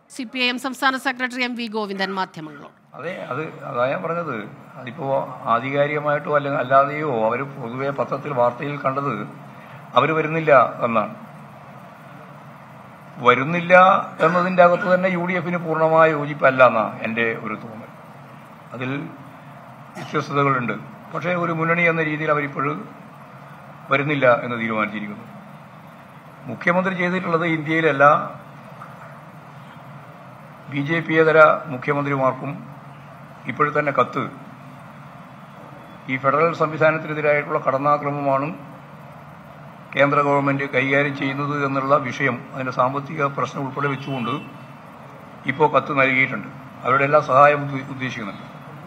C P I M സംസ്ഥാന secretary M V Govindan മാധ്യമങ്ങളോട് അതെ അത് അതാ ഞാൻ പറഞ്ഞത് അതിപ്പോ ആധികാരികമായിട്ടോ അല്ലെങ്കിൽ അല്ലാതെയോ അവർ പൊതുവെ പത്രത്തിൽ വാർത്തയിൽ കണ്ടത് അവർ വരുന്നില്ല എന്നാണ് വരുന്നില്ല എന്നതിന്റെ അകത്ത് തന്നെ യു ഡി എഫിന് പൂർണ്ണമായ യോജിപ്പല്ല എന്നാ എന്റെ ഒരു തോന്നൽ അതിൽ വ്യത്യസ്തതകളുണ്ട് പക്ഷേ ഒരു മുന്നണി എന്ന രീതിയിൽ അവരിപ്പോഴും വരുന്നില്ല എന്ന് തീരുമാനിച്ചിരിക്കുന്നു മുഖ്യമന്ത്രി ചെയ്തിട്ടുള്ളത് ഇന്ത്യയിലെ എല്ലാ ബി ജെ പിയേതര മുഖ്യമന്ത്രിമാർക്കും ഇപ്പോഴും തന്നെ കത്ത് ഈ ഫെഡറൽ സംവിധാനത്തിനെതിരായിട്ടുള്ള കടന്നാക്രമമാണ് കേന്ദ്ര ഗവൺമെന്റ് കൈകാര്യം ചെയ്യുന്നത് എന്നുള്ള വിഷയം അതിന്റെ സാമ്പത്തിക പ്രശ്നം ഉൾപ്പെടെ വെച്ചുകൊണ്ട് ഇപ്പോൾ കത്ത് നൽകിയിട്ടുണ്ട് അവരുടെ എല്ലാ സഹായം ഉദ്ദ- ഉദ്ദേശിക്കുന്നുണ്ട്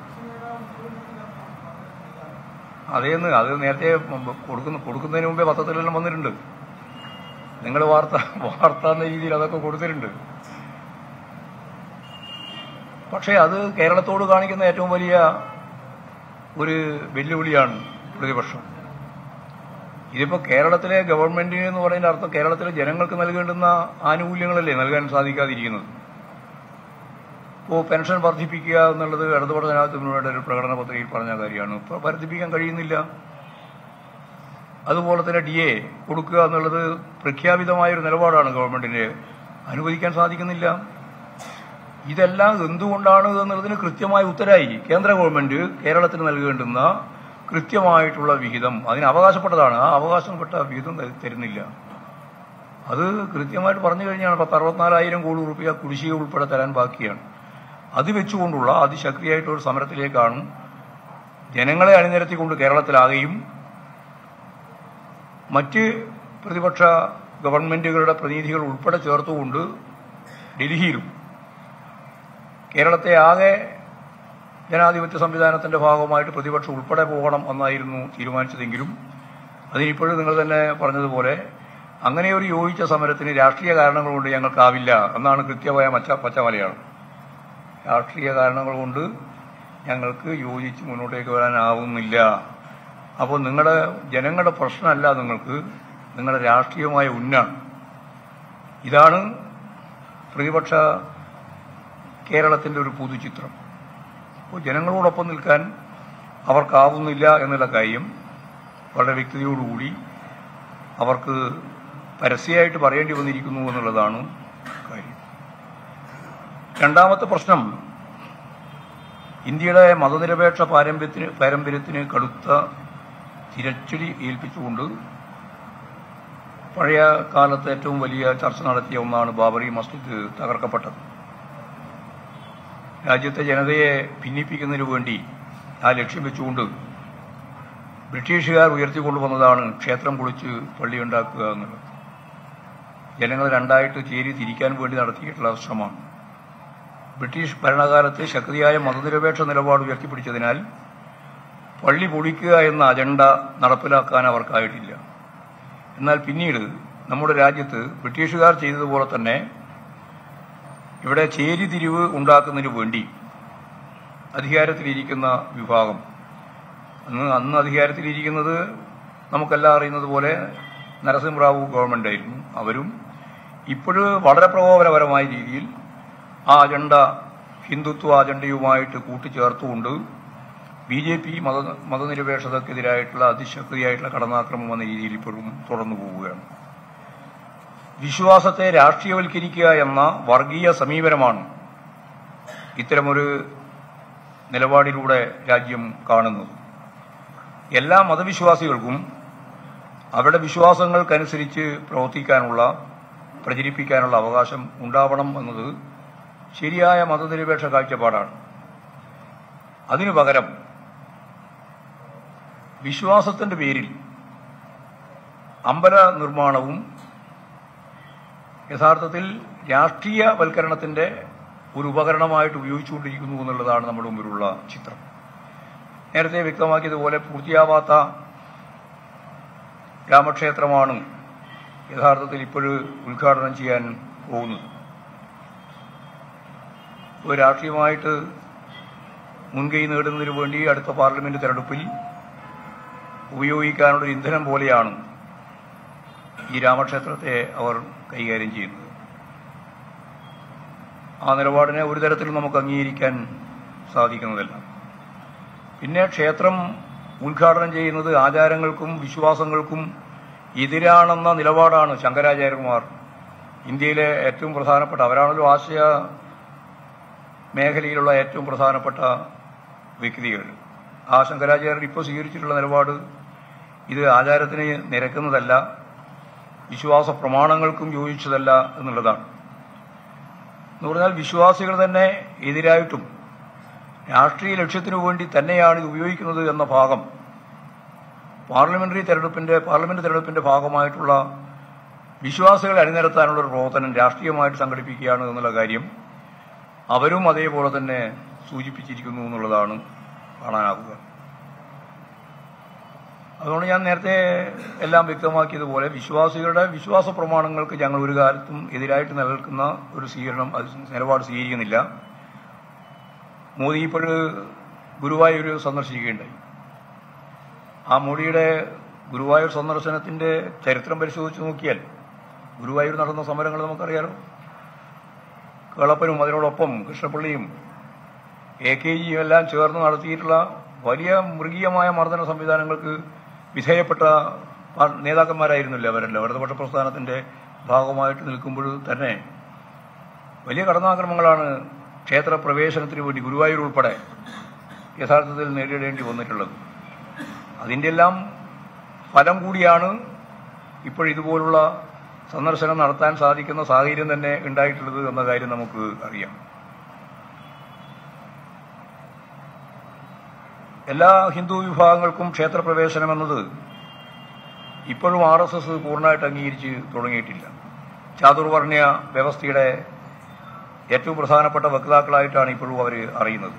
അതേന്ന് അത് നേരത്തെ കൊടുക്കുന്ന കൊടുക്കുന്നതിന് മുമ്പേ പത്രത്തിലെല്ലാം വന്നിട്ടുണ്ട് നിങ്ങൾ വാർത്ത വാർത്ത എന്ന രീതിയിൽ അതൊക്കെ കൊടുത്തിട്ടുണ്ട് പക്ഷേ അത് കേരളത്തോട് കാണിക്കുന്ന ഏറ്റവും വലിയ ഒരു വെല്ലുവിളിയാണ് പ്രതിപക്ഷം ഇതിപ്പോ കേരളത്തിലെ ഗവൺമെന്റിന് എന്ന് പറയുന്ന അർത്ഥം കേരളത്തിലെ ജനങ്ങൾക്ക് നൽകേണ്ടുന്ന ആനുകൂല്യങ്ങളല്ലേ നൽകാൻ സാധിക്കാതിരിക്കുന്നത് ഇപ്പോൾ പെൻഷൻ വർദ്ധിപ്പിക്കുക എന്നുള്ളത് ഇടതുപട ജനാധിപത്യങ്ങളുടെ ഒരു പ്രകടന പത്രികയിൽ പറഞ്ഞ കാര്യമാണ് ഇപ്പോൾ വർദ്ധിപ്പിക്കാൻ കഴിയുന്നില്ല അതുപോലെ തന്നെ ഡി എ കൊടുക്കുക എന്നുള്ളത് പ്രഖ്യാപിതമായ ഒരു നിലപാടാണ് ഗവൺമെന്റിന് അനുവദിക്കാൻ സാധിക്കുന്നില്ല ഇതെല്ലാം എന്തുകൊണ്ടാണ് എന്നുള്ളതിന് കൃത്യമായ ഉത്തരായി കേന്ദ്ര ഗവൺമെന്റ് കേരളത്തിന് നൽകേണ്ടുന്ന കൃത്യമായിട്ടുള്ള വിഹിതം അതിന് അവകാശപ്പെട്ടതാണ് ആ അവകാശപ്പെട്ട വിഹിതം ത- തരുന്നില്ല അത് കൃത്യമായിട്ട് പറഞ്ഞു കഴിഞ്ഞാണ് പത്ത് അറുപത്തിനാലായിരം കോടി റുപ്യ കുടിശ്ശിക ഉൾപ്പെടെ തരാൻ ബാക്കിയാണ് അത് വെച്ചുകൊണ്ടുള്ള അതിശക്തിയായിട്ടുള്ള ഒരു സമരത്തിലേക്കാണ് ജനങ്ങളെ അണിനിരത്തിക്കൊണ്ട് കേരളത്തിലാകെയും മറ്റ് പ്രതിപക്ഷ ഗവൺമെന്റുകളുടെ പ്രതിനിധികൾ ഉൾപ്പെടെ ചേർത്തുകൊണ്ട് ഡൽഹിയിലും കേരളത്തെ ആകെ ജനാധിപത്യ സംവിധാനത്തിന്റെ ഭാഗമായിട്ട് പ്രതിപക്ഷം ഉൾപ്പെടെ പോകണം എന്നായിരുന്നു തീരുമാനിച്ചതെങ്കിലും അതിനിപ്പോഴും നിങ്ങൾ തന്നെ പറഞ്ഞതുപോലെ അങ്ങനെ ഒരു യോജിച്ച സമരത്തിന് രാഷ്ട്രീയ കാരണങ്ങൾ കൊണ്ട് ഞങ്ങൾക്കാവില്ല എന്നാണ് കൃത്യമായ മച്ച പച്ച മലയാളം രാഷ്ട്രീയ കാരണങ്ങൾ കൊണ്ട് ഞങ്ങൾക്ക് യോജിച്ച് മുന്നോട്ടേക്ക് വരാനാവുന്നില്ല അപ്പോൾ നിങ്ങളുടെ ജനങ്ങളുടെ പ്രശ്നമല്ല നിങ്ങൾക്ക് നിങ്ങളുടെ രാഷ്ട്രീയമായ ഉന്നാണ് ഇതാണ് പ്രതിപക്ഷ കേരളത്തിന്റെ ഒരു പൊതുചിത്രം അപ്പോൾ ജനങ്ങളോടൊപ്പം നിൽക്കാൻ അവർക്കാവുന്നില്ല എന്നുള്ള കാര്യം വളരെ വ്യക്തതയോടുകൂടി അവർക്ക് പരസ്യമായിട്ട് പറയേണ്ടി വന്നിരിക്കുന്നു എന്നുള്ളതാണ് കാര്യം രണ്ടാമത്തെ പ്രശ്നം ഇന്ത്യയുടെ മതനിരപേക്ഷ പാരമ്പര്യത്തിന് പാരമ്പര്യത്തിന് കടുത്ത തിരച്ചടി ഏൽപ്പിച്ചുകൊണ്ട് പഴയ കാലത്ത് ഏറ്റവും വലിയ ചർച്ച നടത്തിയ ഒന്നാണ് ബാബറി മസ്ജിദ് തകർക്കപ്പെട്ടത് രാജ്യത്തെ ജനതയെ ഭിന്നിപ്പിക്കുന്നതിന് വേണ്ടി ആ ലക്ഷ്യം വെച്ചുകൊണ്ട് ബ്രിട്ടീഷുകാർ ഉയർത്തിക്കൊണ്ടുവന്നതാണ് ക്ഷേത്രം പൊളിച്ച് പള്ളിയുണ്ടാക്കുക എന്നുള്ളത് ജനങ്ങൾ രണ്ടായിട്ട് ചേരി തിരിക്കാൻ വേണ്ടി നടത്തിയിട്ടുള്ള ശ്രമമാണ് ബ്രിട്ടീഷ് ഭരണകാലത്ത് ശക്തിയായ മതനിരപേക്ഷ നിലപാട് ഉയർത്തിപ്പിടിച്ചതിനാൽ പള്ളി പൊളിക്കുക എന്ന അജണ്ട നടപ്പിലാക്കാൻ അവർക്കായിട്ടില്ല എന്നാൽ പിന്നീട് നമ്മുടെ രാജ്യത്ത് ബ്രിട്ടീഷുകാർ ചെയ്തതുപോലെ തന്നെ ഇവിടെ ചേരിതിരിവ് ഉണ്ടാക്കുന്നതിന് വേണ്ടി അധികാരത്തിലിരിക്കുന്ന വിഭാഗം അന്ന് അന്ന് അധികാരത്തിലിരിക്കുന്നത് നമുക്കെല്ലാം അറിയുന്നത് പോലെ നരസിംഹറാവു ഗവൺമെന്റ് ആയിരുന്നു അവരും ഇപ്പോഴും വളരെ പ്രകോപനപരമായ രീതിയിൽ ആ അജണ്ട ഹിന്ദുത്വ അജണ്ടയുമായിട്ട് കൂട്ടിച്ചേർത്തുകൊണ്ട് ബി ജെ പി മത മതനിരപേക്ഷതക്കെതിരായിട്ടുള്ള അതിശക്തിയായിട്ടുള്ള കടന്നാക്രമം എന്ന രീതിയിൽ ഇപ്പോഴും തുടർന്നു പോവുകയാണ് വിശ്വാസത്തെ രാഷ്ട്രീയവൽക്കരിക്കുക എന്ന വർഗീയ സമീപനമാണ് ഇത്തരമൊരു നിലപാടിലൂടെ രാജ്യം കാണുന്നത് എല്ലാ മതവിശ്വാസികൾക്കും അവരുടെ വിശ്വാസങ്ങൾക്കനുസരിച്ച് പ്രവർത്തിക്കാനുള്ള പ്രചരിപ്പിക്കാനുള്ള അവകാശം ഉണ്ടാവണം എന്നത് ശരിയായ മതനിരപേക്ഷ കാഴ്ചപ്പാടാണ് അതിനു പകരം വിശ്വാസത്തിന്റെ പേരിൽ അമ്പല നിർമ്മാണവും യഥാർത്ഥത്തിൽ രാഷ്ട്രീയവൽക്കരണത്തിന്റെ ഒരു ഉപകരണമായിട്ട് ഉപയോഗിച്ചുകൊണ്ടിരിക്കുന്നു എന്നുള്ളതാണ് നമ്മുടെ മുമ്പിലുള്ള ചിത്രം നേരത്തെ വ്യക്തമാക്കിയതുപോലെ പൂർത്തിയാവാത്ത രാമക്ഷേത്രമാണ് യഥാർത്ഥത്തിൽ ഇപ്പോഴും ഉദ്ഘാടനം ചെയ്യാൻ പോകുന്നത് ഒരു രാഷ്ട്രീയമായിട്ട് മുൻകൈ നേടുന്നതിന് വേണ്ടി അടുത്ത പാർലമെന്റ് തെരഞ്ഞെടുപ്പിൽ ഉപയോഗിക്കാനുള്ള ഒരു ഇന്ധനം പോലെയാണ് ഈ രാമക്ഷേത്രത്തെ അവർ കൈകാര്യം ചെയ്യുന്നത് ആ നിലപാടിനെ ഒരു തരത്തിലും നമുക്ക് അംഗീകരിക്കാൻ സാധിക്കുന്നതല്ല പിന്നെ ക്ഷേത്രം ഉദ്ഘാടനം ചെയ്യുന്നത് ആചാരങ്ങൾക്കും വിശ്വാസങ്ങൾക്കും എതിരാണെന്ന നിലപാടാണ് ശങ്കരാചാര്യന്മാർ ഇന്ത്യയിലെ ഏറ്റവും പ്രധാനപ്പെട്ട അവരാണല്ലോ ആശയ മേഖലയിലുള്ള ഏറ്റവും പ്രധാനപ്പെട്ട വ്യക്തികൾ ആ ശങ്കരാചാര്യർ ഇപ്പോൾ സ്വീകരിച്ചിട്ടുള്ള നിലപാട് ഇത് ആചാരത്തിന് നിരക്കുന്നതല്ല വിശ്വാസ പ്രമാണങ്ങൾക്കും യോജിച്ചതല്ല എന്നുള്ളതാണ് എന്ന് പറഞ്ഞാൽ വിശ്വാസികൾ തന്നെ എതിരായിട്ടും രാഷ്ട്രീയ ലക്ഷ്യത്തിനു വേണ്ടി തന്നെയാണ് ഇത് ഉപയോഗിക്കുന്നത് എന്ന ഭാഗം പാർലമെന്ററി തെരഞ്ഞെടുപ്പിന്റെ പാർലമെന്റ് തെരഞ്ഞെടുപ്പിന്റെ ഭാഗമായിട്ടുള്ള വിശ്വാസികളെ അണിനിരത്താനുള്ള ഒരു പ്രവർത്തനം രാഷ്ട്രീയമായിട്ട് സംഘടിപ്പിക്കുകയാണ് എന്നുള്ള കാര്യം അവരും അതേപോലെ തന്നെ സൂചിപ്പിച്ചിരിക്കുന്നു എന്നുള്ളതാണ് കാണാനാകുക അതുകൊണ്ട് ഞാൻ നേരത്തെ എല്ലാം വ്യക്തമാക്കിയതുപോലെ വിശ്വാസികളുടെ വിശ്വാസ പ്രമാണങ്ങൾക്ക് ഞങ്ങൾ ഒരു കാലത്തും എതിരായിട്ട് നിലനിൽക്കുന്ന ഒരു സ്വീകരണം അത് നിലപാട് സ്വീകരിക്കുന്നില്ല മോദി ഇപ്പോൾ ഗുരുവായൂർ സന്ദർശിക്കുകയുണ്ടായി ആ മോഡിയുടെ ഗുരുവായൂർ സന്ദർശനത്തിന്റെ ചരിത്രം പരിശോധിച്ച് നോക്കിയാൽ ഗുരുവായൂർ നടന്ന സമരങ്ങൾ നമുക്കറിയാലോ കേളപ്പനും അതിനോടൊപ്പം കൃഷ്ണപ്പള്ളിയും എ കെ ജിയും എല്ലാം ചേർന്ന് നടത്തിയിട്ടുള്ള വലിയ മൃഗീയമായ മർദ്ദന സംവിധാനങ്ങൾക്ക് വിധേയപ്പെട്ട പാ- നേതാക്കന്മാരായിരുന്നില്ല അവരെല്ലാം ഇടതുപക്ഷ പ്രസ്ഥാനത്തിന്റെ ഭാഗമായിട്ട് നിൽക്കുമ്പോൾ തന്നെ വലിയ കടന്നാക്രമങ്ങളാണ് ക്ഷേത്ര പ്രവേശനത്തിന് വേണ്ടി ഗുരുവായൂർ ഉൾപ്പെടെ യഥാർത്ഥത്തിൽ നേരിടേണ്ടി വന്നിട്ടുള്ളത് അതിൻ്റെ എല്ലാം ഫലം കൂടിയാണ് ഇപ്പോൾ ഇതുപോലുള്ള സന്ദർശനം നടത്താൻ സാധിക്കുന്ന സാഹചര്യം തന്നെ ഉണ്ടായിട്ടുള്ളത് എന്ന കാര്യം നമുക്ക് അറിയാം എല്ലാ ഹിന്ദു വിഭാഗങ്ങൾക്കും ക്ഷേത്രപ്രവേശനം എന്നത് ഇപ്പോഴും ആർ എസ് എസ് പൂർണ്ണമായിട്ട് അംഗീകരിച്ച് തുടങ്ങിയിട്ടില്ല ചാതുർവർണ്ണയ വ്യവസ്ഥയുടെ ഏറ്റവും പ്രധാനപ്പെട്ട വക്താക്കളായിട്ടാണ് ഇപ്പോഴും അവർ അറിയുന്നത്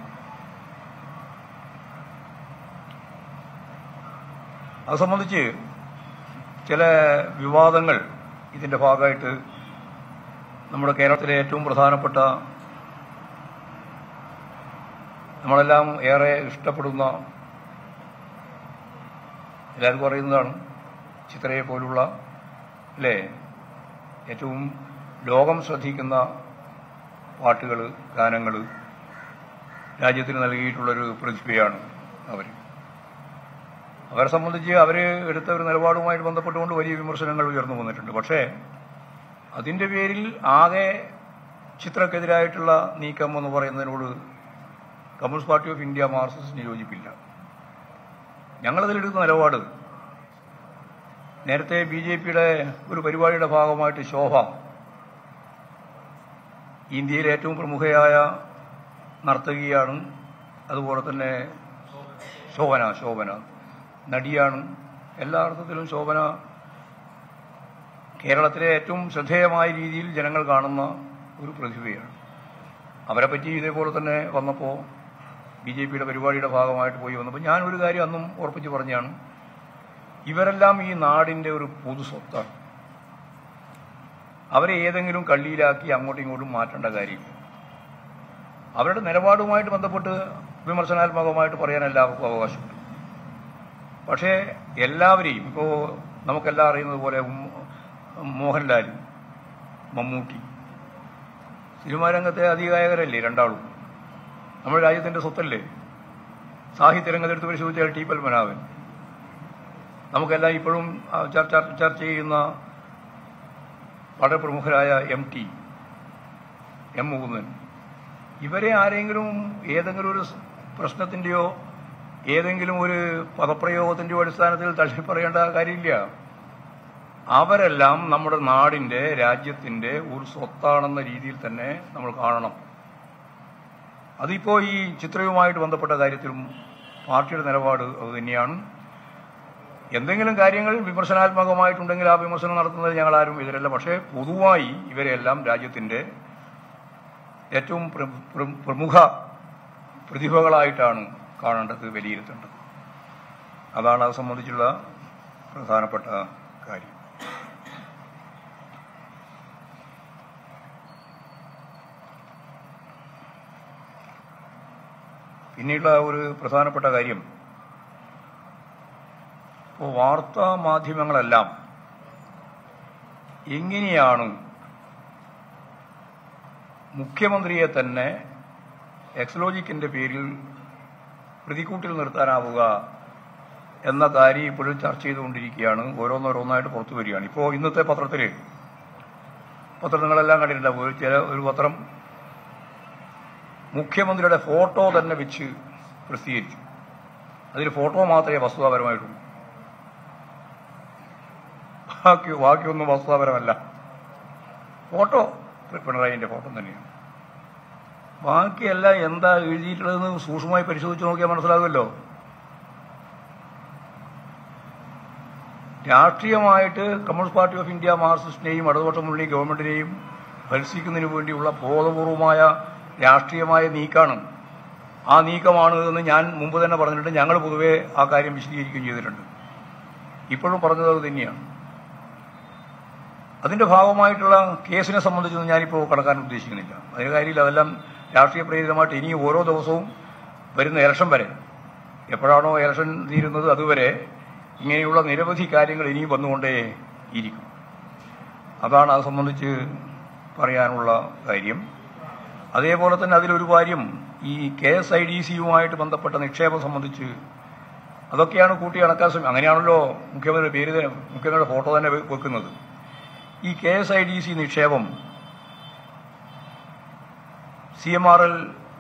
അത് സംബന്ധിച്ച് ചില വിവാദങ്ങൾ ഇതിന്റെ ഭാഗമായിട്ട് നമ്മുടെ കേരളത്തിലെ ഏറ്റവും പ്രധാനപ്പെട്ട നമ്മളെല്ലാം ഏറെ ഇഷ്ടപ്പെടുന്ന എല്ലാവർക്കും അറിയുന്നതാണ് ചിത്രയെ പോലുള്ള അല്ലേ ഏറ്റവും ലോകം ശ്രദ്ധിക്കുന്ന പാട്ടുകൾ ഗാനങ്ങൾ രാജ്യത്തിന് നൽകിയിട്ടുള്ളൊരു പ്രതിഭയാണ് അവർ അവരെ സംബന്ധിച്ച് അവർ എടുത്ത ഒരു നിലപാടുമായിട്ട് ബന്ധപ്പെട്ടുകൊണ്ട് വലിയ വിമർശനങ്ങൾ ഉയർന്നു വന്നിട്ടുണ്ട് പക്ഷേ അതിന്റെ പേരിൽ ആകെ ചിത്രക്കെതിരായിട്ടുള്ള നീക്കം എന്ന് പറയുന്നതിനോട് കമ്മ്യൂണിസ്റ്റ് പാർട്ടി ഓഫ് ഇന്ത്യ മാർക്സിസ്റ്റിന് യോജിപ്പില്ല ഞങ്ങളതിലെടുക്കുന്ന നിലപാട് നേരത്തെ ബി ജെ പിയുടെ ഒരു പരിപാടിയുടെ ഭാഗമായിട്ട് ശോഭ ഇന്ത്യയിലെ ഏറ്റവും പ്രമുഖയായ നർത്തകിയാണ് അതുപോലെ തന്നെ ശോഭന ശോഭന നടിയാണ് എല്ലാ അർത്ഥത്തിലും ശോഭന കേരളത്തിലെ ഏറ്റവും ശ്രദ്ധേയമായ രീതിയിൽ ജനങ്ങൾ കാണുന്ന ഒരു പ്രതിഭയാണ് അവരെ പറ്റി ഇതേപോലെ തന്നെ വന്നപ്പോൾ ബി ജെ പിയുടെ പരിപാടിയുടെ ഭാഗമായിട്ട് പോയി വന്നപ്പോൾ ഞാൻ ഒരു കാര്യം അന്നും ഉറപ്പിച്ച് പറഞ്ഞാണ് ഇവരെല്ലാം ഈ നാടിന്റെ ഒരു പൊതു സ്വത്താണ് അവരെ ഏതെങ്കിലും കള്ളിയിലാക്കി അങ്ങോട്ടും ഇങ്ങോട്ടും മാറ്റേണ്ട കാര്യമില്ല അവരുടെ നിലപാടുമായിട്ട് ബന്ധപ്പെട്ട് വിമർശനാത്മകമായിട്ട് പറയാൻ എല്ലാവർക്കും അവകാശമുണ്ട് പക്ഷേ എല്ലാവരെയും ഇപ്പോൾ നമുക്കെല്ലാം അറിയുന്നത് പോലെ ഉം- മോഹൻലാൽ മമ്മൂട്ടി സിനിമാ രംഗത്തെ അതികായകരല്ലേ രണ്ടാളും നമ്മുടെ രാജ്യത്തിന്റെ സ്വത്തല്ലേ സാഹിത്യ രംഗത്തെടുത്ത് പരിശോധിച്ചാൽ ടി പത്മനാഭൻ നമുക്കെല്ലാം ഇപ്പോഴും ആ, ചർച്ച ചർച്ച ചെയ്യുന്ന വളരെ പ്രമുഖരായ എം ടി എം മുകുന്ദൻ ഇവരെ ആരെങ്കിലും ഏതെങ്കിലും ഒരു പ്രശ്നത്തിന്റെയോ ഏതെങ്കിലും ഒരു പദപ്രയോഗത്തിന്റെയോ അടിസ്ഥാനത്തിൽ തള്ളി പറയേണ്ട കാര്യമില്ല അവരെല്ലാം നമ്മുടെ നാടിന്റെ രാജ്യത്തിന്റെ ഒരു സ്വത്താണെന്ന രീതിയിൽ തന്നെ നമ്മൾ കാണണം അതിപ്പോ ഈ ചിത്രവുമായിട്ട് ബന്ധപ്പെട്ട കാര്യത്തിലും പാർട്ടിയുടെ നിലപാട് അത് തന്നെയാണ് എന്തെങ്കിലും കാര്യങ്ങൾ വിമർശനാത്മകമായിട്ടുണ്ടെങ്കിൽ ആ വിമർശനം നടത്തുന്നത് ഞങ്ങൾ ആരും എതിരല്ല പക്ഷേ പൊതുവായി ഇവരെല്ലാം രാജ്യത്തിന്റെ ഏറ്റവും പ്ര- പ്ര- പ്രമുഖ പ്രതിഭകളായിട്ടാണ് കാണേണ്ടത് വിലയിരുത്തേണ്ടത് അതാണ് അത് സംബന്ധിച്ചുള്ള പ്രധാനപ്പെട്ട കാര്യം പിന്നീടുള്ള ഒരു പ്രധാനപ്പെട്ട കാര്യം ഇപ്പോൾ വാർത്താ മാധ്യമങ്ങളെല്ലാം എങ്ങനെയാണ് മുഖ്യമന്ത്രിയെ തന്നെ എക്സലോജിക്കിന്റെ പേരിൽ പ്രതിക്കൂട്ടിൽ നിർത്താനാവുക എന്ന കാര്യം ഇപ്പോഴും ചർച്ച ചെയ്തുകൊണ്ടിരിക്കുകയാണ് ഓരോന്നോരോന്നായിട്ട് പുറത്തു വരികയാണ് ഇപ്പോൾ ഇന്നത്തെ പത്രത്തിൽ പത്രം നിങ്ങളെല്ലാം കണ്ടിട്ടുണ്ടാവും ഒരു ചില ഒരു പത്രം മുഖ്യമന്ത്രിയുടെ ഫോട്ടോ തന്നെ വെച്ച് പ്രസിദ്ധീകരിച്ചു അതിൽ ഫോട്ടോ മാത്രമേ വസ്തുതാപരമായിട്ടുള്ളൂ ബാക്കി ബാക്കിയൊന്നും വസ്തുതാപരമല്ല ഫോട്ടോ പിണറായിന്റെ ഫോട്ടോ തന്നെയാണ് ബാക്കിയെല്ലാം എന്താ എഴുതിയിട്ടുള്ളതെന്ന് സൂക്ഷ്മമായി പരിശോധിച്ച് നോക്കിയാൽ മനസ്സിലാകുമല്ലോ രാഷ്ട്രീയമായിട്ട് കമ്മ്യൂണിസ്റ്റ് പാർട്ടി ഓഫ് ഇന്ത്യ മാർക്സിസ്റ്റിനെയും ഇടതുപക്ഷ മുന്നണി ഗവൺമെന്റിനെയും ഭത്സിക്കുന്നതിന് വേണ്ടിയുള്ള ബോധപൂർവമായ രാഷ്ട്രീയമായ നീക്കാണ് ആ നീക്കമാണ് എന്ന് ഞാൻ മുമ്പ് തന്നെ പറഞ്ഞിട്ടുണ്ട് ഞങ്ങൾ പൊതുവെ ആ കാര്യം വിശദീകരിക്കുകയും ചെയ്തിട്ടുണ്ട് ഇപ്പോഴും പറഞ്ഞത് അത് തന്നെയാണ് അതിന്റെ ഭാഗമായിട്ടുള്ള കേസിനെ സംബന്ധിച്ചൊന്നും ഞാനിപ്പോൾ കടക്കാൻ ഉദ്ദേശിക്കുന്നില്ല അതിന്റെ കാര്യത്തിൽ അതെല്ലാം രാഷ്ട്രീയ പ്രേരിതമായിട്ട് ഇനി ഓരോ ദിവസവും വരുന്ന ഇലക്ഷൻ വരെ എപ്പോഴാണോ ഇലക്ഷൻ തീരുന്നത് അതുവരെ ഇങ്ങനെയുള്ള നിരവധി കാര്യങ്ങൾ ഇനിയും വന്നുകൊണ്ടേ ഇരിക്കും അതാണ് അത് സംബന്ധിച്ച് പറയാനുള്ള കാര്യം അതേപോലെ തന്നെ അതിലൊരു കാര്യം ഈ കെ എസ് ഐ ഡി സിയുമായിട്ട് ബന്ധപ്പെട്ട നിക്ഷേപം സംബന്ധിച്ച് അതൊക്കെയാണ് കൂട്ടി കണക്കാൻ ശ്രമിക്കുന്നത് അങ്ങനെയാണല്ലോ മുഖ്യമന്ത്രിയുടെ പേര് തന്നെ മുഖ്യമന്ത്രിയുടെ ഫോട്ടോ തന്നെ വെ- വെക്കുന്നത് ഈ K S I D C നിക്ഷേപം സി എം ആർ എൽ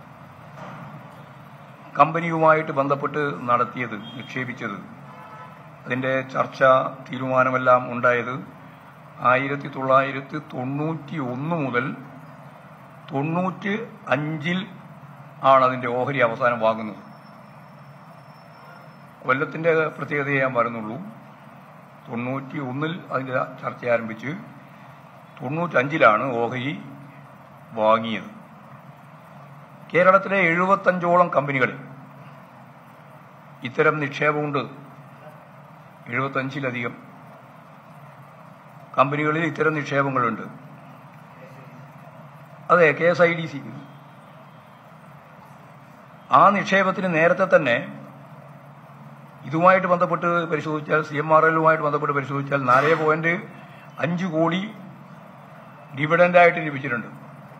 കമ്പനിയുമായിട്ട് ബന്ധപ്പെട്ട് നടത്തിയത് നിക്ഷേപിച്ചത് അതിന്റെ ചർച്ച തീരുമാനമെല്ലാം ഉണ്ടായത് ആയിരത്തി തൊള്ളായിരത്തി തൊണ്ണൂറ്റി ഒന്ന് മുതൽ തൊണ്ണൂറ്റി അഞ്ചിൽ ആണ് അതിന്റെ ഓഹരി അവസാനം വാങ്ങുന്നത് കൊല്ലത്തിന്റെ പ്രത്യേകതയെ ഞാൻ പറയുന്നുള്ളൂ തൊണ്ണൂറ്റി ഒന്നിൽ അതിന്റെ ചർച്ച ആരംഭിച്ച് തൊണ്ണൂറ്റഞ്ചിലാണ് ഓഹരി വാങ്ങിയത് കേരളത്തിലെ എഴുപത്തഞ്ചോളം കമ്പനികളിൽ ഇത്തരം നിക്ഷേപമുണ്ട് എഴുപത്തഞ്ചിലധികം കമ്പനികളിൽ ഇത്തരം നിക്ഷേപങ്ങളുണ്ട് അതെ K S I D C ആ നിക്ഷേപത്തിന് നേരത്തെ തന്നെ ഇതുമായിട്ട് ബന്ധപ്പെട്ട് പരിശോധിച്ചാൽ സി എം ആർ എല്ലുമായിട്ട് ബന്ധപ്പെട്ട് പരിശോധിച്ചാൽ നാല് പോയിന്റ് അഞ്ച് കോടി ഡിവിഡൻഡായിട്ട് ലഭിച്ചിട്ടുണ്ട്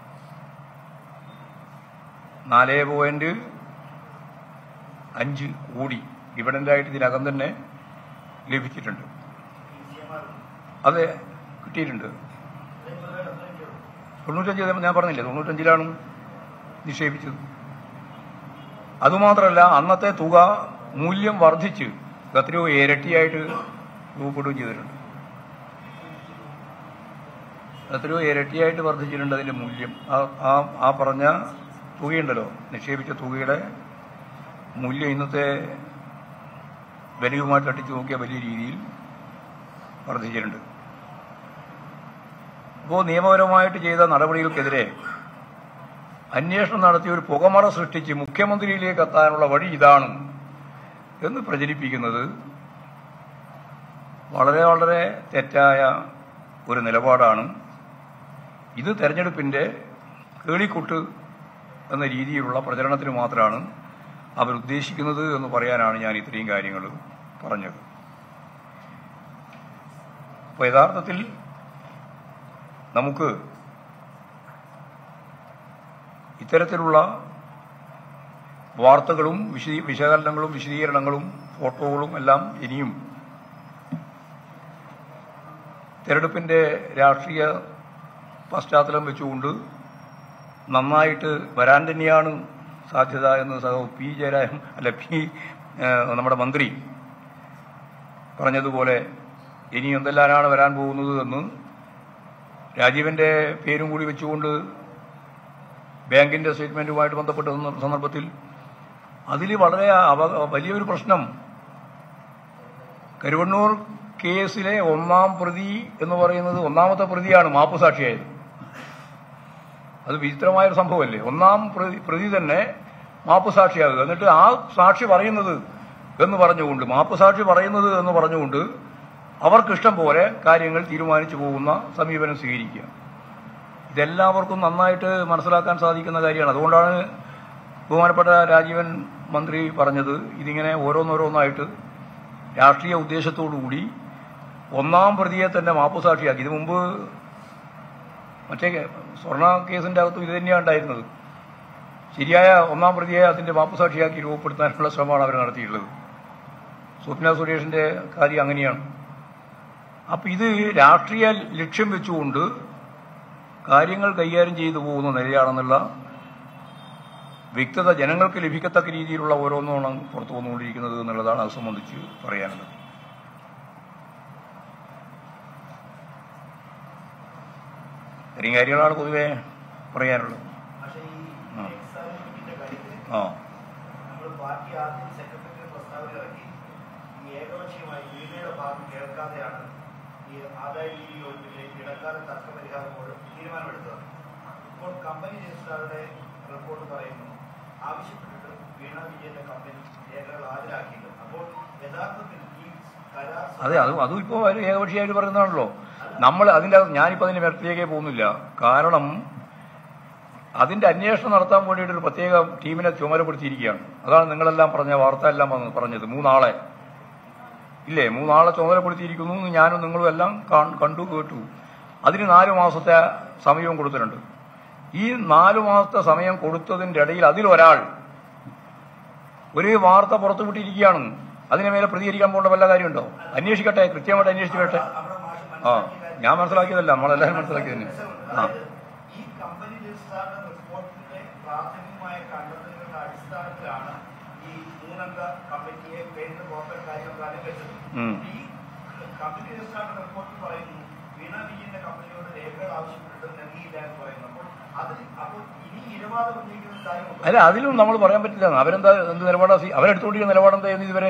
നാല് പോയിന്റ് അഞ്ച് കോടി ഡിവിഡൻഡായിട്ട് ഇതിനകം തന്നെ ലഭിച്ചിട്ടുണ്ട് അതെ കിട്ടിയിട്ടുണ്ട് തൊണ്ണൂറ്റഞ്ച് ഞാൻ പറഞ്ഞില്ലേ തൊണ്ണൂറ്റഞ്ചിലാണ് നിക്ഷേപിച്ചത് അതുമാത്രമല്ല അന്നത്തെ തുക മൂല്യം വർദ്ധിച്ച് എത്രയോ ഇരട്ടിയായിട്ട് രൂപപ്പെടുകയും ചെയ്തിട്ടുണ്ട് എത്രയോ ഇരട്ടിയായിട്ട് വർദ്ധിച്ചിട്ടുണ്ട് അതിന്റെ മൂല്യം ആ- ആ ആ പറഞ്ഞ തുകയുണ്ടല്ലോ നിക്ഷേപിച്ച തുകയുടെ മൂല്യം ഇന്നത്തെ വിലയുമായിട്ട് അടിച്ചു നോക്കിയ വലിയ രീതിയിൽ വർദ്ധിച്ചിട്ടുണ്ട് അപ്പോൾ നിയമപരമായിട്ട് ചെയ്ത നടപടികൾക്കെതിരെ അന്വേഷണം നടത്തി ഒരു പുകമറ സൃഷ്ടിച്ച് മുഖ്യമന്ത്രിയിലേക്ക് എത്താനുള്ള വഴി ഇതാണ് എന്ന് പ്രചരിപ്പിക്കുന്നത് വളരെ വളരെ തെറ്റായ ഒരു നിലപാടാണ് ഇത് തെരഞ്ഞെടുപ്പിന്റെ കേളിക്കൊട്ട് എന്ന രീതിയിലുള്ള പ്രചരണത്തിന് മാത്രമാണ് അവർ ഉദ്ദേശിക്കുന്നത് എന്ന് പറയാനാണ് ഞാൻ ഇത്രയും കാര്യങ്ങൾ പറഞ്ഞത് അപ്പോൾ യഥാർത്ഥത്തിൽ നമുക്ക് ഇത്തരത്തിലുള്ള വാർത്തകളും വിശദീ വിശകലനങ്ങളും വിശദീകരണങ്ങളും ഫോട്ടോകളും എല്ലാം ഇനിയും തെരഞ്ഞെടുപ്പിന്റെ രാഷ്ട്രീയ പശ്ചാത്തലം വെച്ചുകൊണ്ട് നന്നായിട്ട് വരാൻ തന്നെയാണ് സാധ്യത എന്ന് സഹോ പി ജയരാജൻ അല്ല പി ഏഹ്, നമ്മുടെ മന്ത്രി പറഞ്ഞതുപോലെ ഇനി എന്തെല്ലാമാണ് വരാൻ പോകുന്നത് എന്ന് രാജീവന്റെ പേരും കൂടി വെച്ചുകൊണ്ട് ബാങ്കിന്റെ സ്റ്റേറ്റ്മെന്റുമായിട്ട് ബന്ധപ്പെട്ട സന്ദ- സന്ദർഭത്തിൽ അതിൽ വളരെ അവ- വലിയൊരു പ്രശ്നം കരുവണ്ണൂർ കേസിലെ ഒന്നാം പ്രതി എന്ന് പറയുന്നത് ഒന്നാമത്തെ പ്രതിയാണ് മാപ്പുസാക്ഷിയായത് അത് വിചിത്രമായൊരു സംഭവമല്ലേ ഒന്നാം പ്രതി പ്രതി തന്നെ മാപ്പുസാക്ഷിയാകുക എന്നിട്ട് ആ സാക്ഷി പറയുന്നത് എന്ന് പറഞ്ഞുകൊണ്ട് മാപ്പുസാക്ഷി പറയുന്നത് എന്ന് പറഞ്ഞുകൊണ്ട് അവർക്കിഷ്ടം പോലെ കാര്യങ്ങൾ തീരുമാനിച്ചു പോകുന്ന സമീപനം സ്വീകരിക്കുക ഇതെല്ലാവർക്കും നന്നായിട്ട് മനസ്സിലാക്കാൻ സാധിക്കുന്ന കാര്യമാണ് അതുകൊണ്ടാണ് ബഹുമാനപ്പെട്ട രാജീവൻ മന്ത്രി പറഞ്ഞത് ഇതിങ്ങനെ ഓരോന്നോരോന്നായിട്ട് രാഷ്ട്രീയ ഉദ്ദേശത്തോടുകൂടി ഒന്നാം പ്രതിയെ തന്നെ മാപ്പുസാക്ഷിയാക്കി ഇത് മുമ്പ് മറ്റേ കേ- സ്വർണ്ണ കേസിന്റെ അകത്തും ഇത് തന്നെയാണ് ഉണ്ടായിരുന്നത് ശരിയായ ഒന്നാം പ്രതിയെ അതിന്റെ മാപ്പുസാക്ഷിയാക്കി രൂപപ്പെടുത്താനുള്ള ശ്രമമാണ് അവർ നടത്തിയിട്ടുള്ളത് സ്വപ്ന സുരേഷിന്റെ കാര്യം അങ്ങനെയാണ് അപ്പൊ ഇത് രാഷ്ട്രീയ ലക്ഷ്യം വെച്ചുകൊണ്ട് കാര്യങ്ങൾ കൈകാര്യം ചെയ്തു പോകുന്ന നിലയാണെന്നുള്ള വ്യക്തത ജനങ്ങൾക്ക് ലഭിക്കത്തക്ക രീതിയിലുള്ള ഓരോന്നാണ് പുറത്തു വന്നുകൊണ്ടിരിക്കുന്നത് എന്നുള്ളതാണ് അത് സംബന്ധിച്ച് പറയാനുള്ളത് ഇത്രയും കാര്യങ്ങളാണ് പൊതുവെ പറയാനുള്ളത് പക്ഷേ ഈ ആ. എക്സാമിന്റെ കാര്യത്തിൽ ആ നമ്മൾ പാർട്ടി ആദ്യം സെക്രട്ടറിക്ക് പ്രസ്താവന ഇറക്കി ഈ ഏകപക്ഷീയമായി ലീഗയുടെ ഭാഗം കേൾക്കാതെയാണ് ഈ ആദായ ലീഗ് യോഗത്തിലെ ഇടക്കാല തർക്ക പരിഹാരം പോലും തീരുമാനമെടുത്തത് ഇപ്പോൾ കമ്പനി രജിസ്ട്രാറുടെ റിപ്പോർട്ട് പറയുന്നു ആവശ്യപ്പെട്ടിട്ട് വീണ വിജയന്റെ കമ്പനി രേഖകൾ ഹാജരാക്കിയില്ല അപ്പോൾ യഥാർത്ഥത്തിൽ ഈ കരാർ അതെ അത് അതും ഇപ്പോൾ അവർ ഏകപക്ഷീയമായിട്ട് പറയുന്നതാണല്ലോ നമ്മൾ അതിൻ്റെ അകത്ത് ഞാനിപ്പോൾ അതിന്റെ മെറിറ്റിലേക്കേ പോകുന്നില്ല കാരണം അതിന്റെ അന്വേഷണം നടത്താൻ വേണ്ടിയിട്ട് ഒരു പ്രത്യേക ടീമിനെ ചുമതലപ്പെടുത്തിയിരിക്കുകയാണ് അതാണ് നിങ്ങളെല്ലാം പറഞ്ഞ വാർത്ത എല്ലാം വന്ന് പറഞ്ഞത് മൂന്നാളെ ഇല്ലേ മൂന്നാളെ ചുമതലപ്പെടുത്തിയിരിക്കുന്നു എന്ന് ഞാനും നിങ്ങളും എല്ലാം കാൺ- കണ്ടു കേട്ടു അതിന് നാല് മാസത്തെ സമയവും കൊടുത്തിട്ടുണ്ട് ഈ നാലു മാസത്തെ സമയം കൊടുത്തതിന്റെ ഇടയിൽ അതിലൊരാൾ ഒരു വാർത്ത പുറത്തുവിട്ടിരിക്കുകയാണ് അതിനെ മേലെ പ്രതികരിക്കാൻ പോകേണ്ട വല്ല കാര്യമുണ്ടോ അന്വേഷിക്കട്ടെ കൃത്യമായിട്ട് അന്വേഷിച്ചു വരട്ടെ അവിടെ മാഷ് ആ മനസ്സിലാക്കിയ കാര്യം ഞാൻ മനസ്സിലാക്കിയതല്ല നമ്മളെല്ലാവരും മനസ്സിലാക്കിയത് തന്നെ ആ അതായത് ഈ കമ്പനി രജിസ്ട്രാറുടെ റിപ്പോർട്ടിലെ പ്രാഥമികമായ കണ്ടെത്തലുകളുടെ അടിസ്ഥാനത്തിലാണ് ഈ മൂന്നംഗ കമ്മിറ്റിയെ കേന്ദ്ര കോർപ്പറേറ്റ് കാര്യക്കാരെ വെച്ചത് ഉം. ഈ കമ്പനി രജിസ്ട്രാറുടെ റിപ്പോർട്ടിൽ പറയുന്നു വീണ വിജയന്റെ കമ്പനിയോട് രേഖകൾ ആവശ്യപ്പെട്ടിട്ട് നൽകിയില്ല എന്ന് പറയുന്നു അപ്പോൾ അതിൽ അപ്പോൾ ഇനി ഇരവാദം ഉന്നയിക്കുന്ന കാര്യമുണ്ട് അല്ല അതിലും നമ്മൾ പറയാൻ പറ്റില്ല അവരെന്താ എന്ത് നിലപാടാ സ്വീ- അവരെടുത്തുകൊണ്ടിരിക്കുന്ന നിലപാടെന്തായിരുന്നു ഇതുവരെ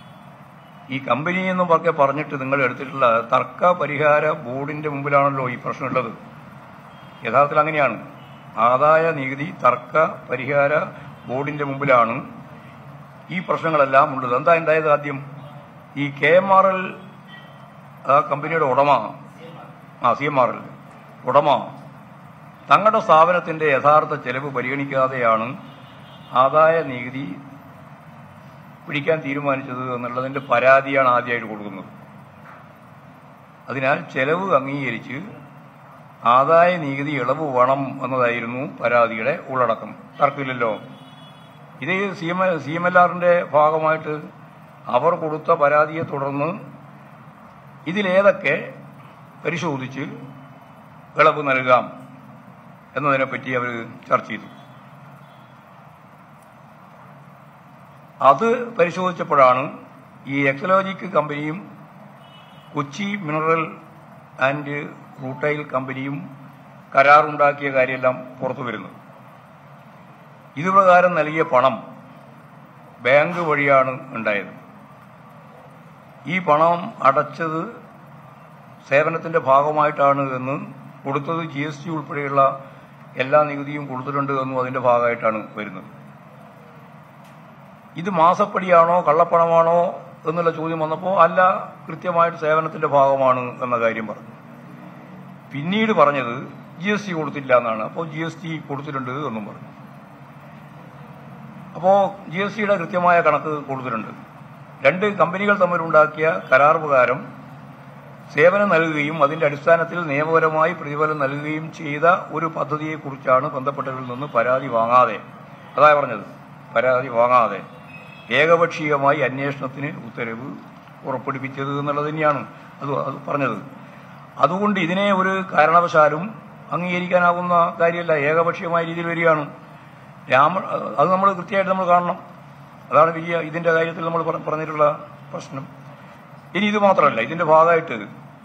ഈ കമ്പനി എന്നും ഒക്കെ പറഞ്ഞിട്ട് നിങ്ങൾ എടുത്തിട്ടുള്ള തർക്ക പരിഹാര ബോർഡിന്റെ മുമ്പിലാണല്ലോ ഈ പ്രശ്നമുള്ളത് യഥാർത്ഥത്തിൽ അങ്ങനെയാണ് ആദായ നികുതി തർക്ക പരിഹാര ബോർഡിന്റെ മുമ്പിലാണ് ഈ പ്രശ്നങ്ങളെല്ലാം ഉള്ളത് എന്താ ഉണ്ടായത് ആദ്യം ഈ കെ എം ആർ എൽ ആ കമ്പനിയുടെ ഉടമ ആ സി എം ആർ എൽ ഉടമ തങ്ങളുടെ സ്ഥാപനത്തിന്റെ യഥാർത്ഥ ചെലവ് പരിഗണിക്കാതെയാണ് ആദായ നികുതി പിടിക്കാൻ തീരുമാനിച്ചത് എന്നുള്ളതിന്റെ പരാതിയാണ് ആദ്യമായിട്ട് കൊടുക്കുന്നത് അതിനാൽ ചെലവ് അംഗീകരിച്ച് ആദായ നികുതി ഇളവ് വേണം എന്നതായിരുന്നു പരാതിയുടെ ഉള്ളടക്കം തർക്കമില്ലല്ലോ ഇത് C M C M L ആറിന്റെ ഭാഗമായിട്ട് അവർ കൊടുത്ത പരാതിയെ തുടർന്ന് ഇതിലേതൊക്കെ പരിശോധിച്ച് ഇളവ് നൽകാം എന്നതിനെപ്പറ്റി അവർ ചർച്ച ചെയ്തു അത് പരിശോധിച്ചപ്പോഴാണ് ഈ എക്സലോജിക് കമ്പനിയും കൊച്ചി മിനറൽ ആൻഡ് റൂട്ടൈൽ കമ്പനിയും കരാറുണ്ടാക്കിയ കാര്യമെല്ലാം പുറത്തു വരുന്നത് ഇതുപ്രകാരം നൽകിയ പണം ബാങ്ക് വഴിയാണ് ഉണ്ടായത് ഈ പണം അടച്ചത് സേവനത്തിന്റെ ഭാഗമായിട്ടാണ് എന്ന് കൊടുത്തത് ജി എസ് ടി ഉൾപ്പെടെയുള്ള എല്ലാ നികുതിയും കൊടുത്തിട്ടുണ്ട് എന്നും അതിന്റെ ഭാഗമായിട്ടാണ് വരുന്നത് ഇത് മാസപ്പടിയാണോ കള്ളപ്പണമാണോ എന്നുള്ള ചോദ്യം വന്നപ്പോൾ അല്ല കൃത്യമായിട്ട് സേവനത്തിന്റെ ഭാഗമാണ് എന്ന കാര്യം പറഞ്ഞു പിന്നീട് പറഞ്ഞത് ജി എസ് ടി കൊടുത്തില്ല എന്നാണ് അപ്പോൾ ജി എസ് ടി കൊടുത്തിട്ടുണ്ട് എന്നും പറഞ്ഞു അപ്പോൾ ജി എസ് ടിയുടെ കൃത്യമായ കണക്ക് കൊടുത്തിട്ടുണ്ട് രണ്ട് കമ്പനികൾ തമ്മിലുണ്ടാക്കിയ കരാർ പ്രകാരം സേവനം നൽകുകയും അതിന്റെ അടിസ്ഥാനത്തിൽ നിയമപരമായി പ്രതിഫലം നൽകുകയും ചെയ്ത ഒരു പദ്ധതിയെക്കുറിച്ചാണ് ബന്ധപ്പെട്ടവരിൽ നിന്ന് പരാതി വാങ്ങാതെ അതാ പറഞ്ഞത് പരാതി വാങ്ങാതെ ഏകപക്ഷീയമായി അന്വേഷണത്തിന് ഉത്തരവ് പുറപ്പെടുവിച്ചത് എന്നുള്ളത് തന്നെയാണ് അത് അത് പറഞ്ഞത് അതുകൊണ്ട് ഇതിനെ ഒരു കാരണവശാലും അംഗീകരിക്കാനാകുന്ന കാര്യമല്ല ഏകപക്ഷീയമായ രീതിയിൽ വരികയാണ് രാമ അത് നമ്മൾ കൃത്യമായിട്ട് നമ്മൾ കാണണം അതാണ് വലിയ ഇതിന്റെ കാര്യത്തിൽ നമ്മൾ പറ- പറഞ്ഞിട്ടുള്ള പ്രശ്നം ഇനി ഇത് മാത്രമല്ല ഇതിന്റെ ഭാഗമായിട്ട്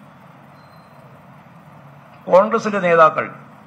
കോൺഗ്രസിന്റെ നേതാക്കൾ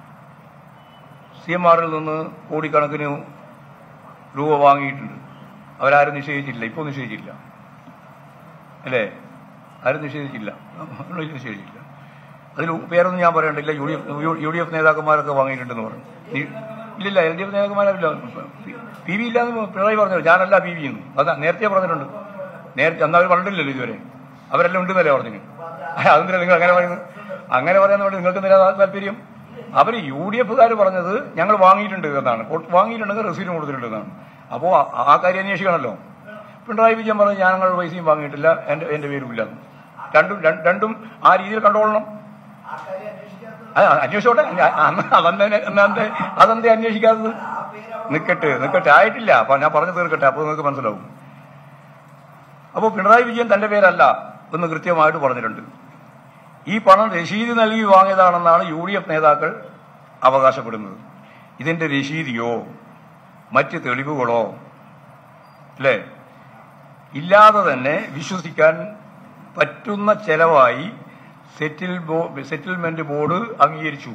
സി എം ആറിൽ നിന്ന് കോടിക്കണക്കിന് രൂപ വാങ്ങിയിട്ടുണ്ട് അവരാരും നിഷേധിച്ചില്ല ഇപ്പോൾ നിഷേധിച്ചില്ല അല്ലേ ആരും നിഷേധിച്ചില്ല നമ്മൾ നിഷേധിച്ചില്ല അതിൽ പേരൊന്നും ഞാൻ പറയണ്ടില്ല U D F U D F നേതാക്കന്മാരൊക്കെ വാങ്ങിയിട്ടുണ്ടെന്ന് പറഞ്ഞു നീ- ഇല്ലില്ല എൽ ഡി എഫ് നേതാക്കന്മാരില്ല പി വി ഇല്ലാന്ന് പിണറായി പറഞ്ഞു ഞാനല്ല പി വി എന്ന് അതാ നേരത്തെ പറഞ്ഞിട്ടുണ്ട് നേരത്തെ അന്ന് അവർ പറഞ്ഞിട്ടില്ലല്ലോ ഇതുവരെ അവരെല്ലാം ഉണ്ടെന്നല്ലേ പറഞ്ഞു അതെന്തിനാ നിങ്ങൾ അങ്ങനെ പറയുന്നത് അങ്ങനെ പറയാൻ വേണ്ടി നിങ്ങൾക്ക് എന്തിനാ താല്പര്യം അവർ യു ഡി എഫുകാർ പറഞ്ഞത് ഞങ്ങൾ വാങ്ങിയിട്ടുണ്ട് എന്നാണ് കൊ- വാങ്ങിയിട്ടുണ്ടെങ്കിൽ റെസീറ്റും കൊടുത്തിട്ടുണ്ട് എന്നാണ് അപ്പോൾ ആ കാര്യം അന്വേഷിക്കണമല്ലോ പിണറായി വിജയൻ പറഞ്ഞു ഞങ്ങൾ പൈസയും വാങ്ങിയിട്ടില്ല എന്റെ എന്റെ പേരും ഇല്ല രണ്ടും രണ്ട്- രണ്ടും ആ രീതിയിൽ കണ്ടോളണം ആ കാര്യം അന്വേഷിക്കാത്തത് അത് അന്വേഷിച്ചോട്ടെ അ- അന്ന് അതെന്തെ അന്നെന്തെ അതെന്തേ അന്വേഷിക്കാത്തത് നിക്കട്ടെ നിക്കട്ടെ ആയിട്ടില്ല അപ്പൊ ഞാൻ പറഞ്ഞു തീർക്കട്ടെ അപ്പൊ നിങ്ങൾക്ക് മനസ്സിലാവും അപ്പോൾ പിണറായി വിജയൻ തന്റെ പേരല്ല എന്ന് കൃത്യമായിട്ട് പറഞ്ഞിട്ടുണ്ട് ഈ പണം രശീത് നൽകി വാങ്ങിയതാണെന്നാണ് യു ഡി എഫ് നേതാക്കൾ അവകാശപ്പെടുന്നത് ഇതിന്റെ രശീതിയോ മറ്റ് തെളിവുകളോ അല്ലേ ഇല്ലാതെ തന്നെ വിശ്വസിക്കാൻ പറ്റുന്ന ചെലവായി സെറ്റിൽ ബോ- സെറ്റിൽമെന്റ് ബോർഡ് അംഗീകരിച്ചു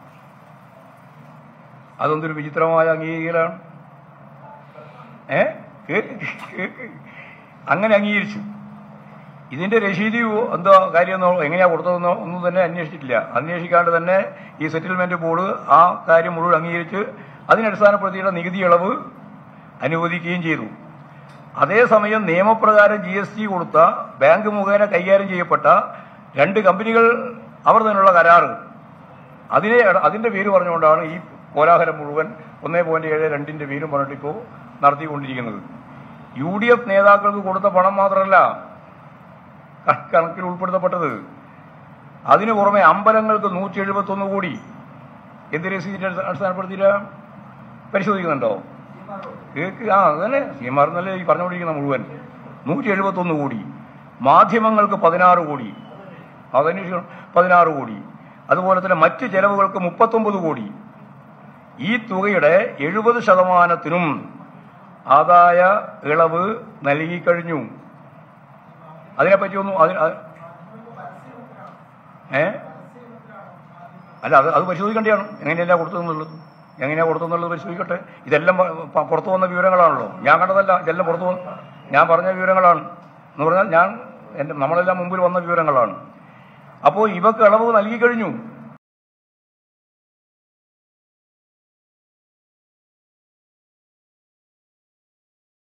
അതൊന്നൊരു വിചിത്രമായ അംഗീകാരമാണ് ഏ കേക്ക് കേക്ക് അങ്ങനെ അംഗീകരിച്ചു ഇതിന്റെ രശീതി എന്തോ കാര്യമെന്നോ എങ്ങനെയാ കൊടുത്തതെന്നോ ഒന്നും തന്നെ അന്വേഷിച്ചിട്ടില്ല അന്വേഷിക്കാണ്ട് തന്നെ ഈ സെറ്റിൽമെന്റ് ബോർഡ് ആ കാര്യം മുഴുവൻ അംഗീകരിച്ച് അതിനടിസ്ഥാനപ്പെടുത്തിയുള്ള നികുതി ഇളവ് അനുവദിക്കുകയും ചെയ്തു അതേസമയം നിയമപ്രകാരം ജി എസ് ടി കൊടുത്ത ബാങ്ക് മുഖേന കൈകാര്യം ചെയ്യപ്പെട്ട രണ്ട് കമ്പനികൾ അവർ തമ്മിലുള്ള കരാറ് അതിനെ അതിന്റെ പേര് പറഞ്ഞുകൊണ്ടാണ് ഈ കോലാഹലം മുഴുവൻ ഒന്നേ പോയിന്റ് ഏഴ് രണ്ടിന്റെ പേരും പറഞ്ഞിട്ട് ഇപ്പോൾ നടത്തിക്കൊണ്ടിരിക്കുന്നത് യു ഡി എഫ് നേതാക്കൾക്ക് കൊടുത്ത പണം മാത്രമല്ല ക- കണക്കിൽ ഉൾപ്പെടുത്തപ്പെട്ടത് അതിനു പുറമെ അമ്പലങ്ങൾക്ക് നൂറ്റി എഴുപത്തി ഒന്ന് കോടി എന്ത് രസീതിന്റെ അടിസ്ഥാനപ്പെടുത്തിയില്ല പരിശോധിക്കുന്നുണ്ടോ കേക്ക് ആ അതന്നെ സീമാർ എന്നല്ലേ ഈ പറഞ്ഞുകൊണ്ടിരിക്കുന്ന മുഴുവൻ നൂറ്റി എഴുപത്തി ഒന്ന് കോടി മാധ്യമങ്ങൾക്ക് പതിനാറ് കോടി അതന്വേഷിക്കണം പതിനാറ് കോടി അതുപോലെ തന്നെ മറ്റ് ചെലവുകൾക്ക് മുപ്പത്തൊമ്പത് കോടി ഈ തുകയുടെ എഴുപത് ശതമാനത്തിനും ആദായ ഇളവ് നൽകിക്കഴിഞ്ഞു അതിനെപ്പറ്റി ഒന്നും അതിന് അത്- ഏ അല്ല അത് അത് പരിശോധിക്കേണ്ടതാണ് എങ്ങനെയല്ല കൊടുത്തതെന്നുള്ളത് എങ്ങനെയാ കൊടുത്തെന്നുള്ളത് പരിശോധിക്കട്ടെ ഇതെല്ലാം പ- പ- പുറത്തു വന്ന വിവരങ്ങളാണല്ലോ ഞാൻ കണ്ടതല്ല ഇതെല്ലാം പുറത്തു വന്ന ഞാൻ പറഞ്ഞ വിവരങ്ങളാണ് എന്ന് പറഞ്ഞാൽ ഞാൻ എന്റെ നമ്മളെല്ലാം മുമ്പിൽ വന്ന വിവരങ്ങളാണ് അപ്പോൾ ഇവക്ക് ഇളവ് നൽകി കഴിഞ്ഞു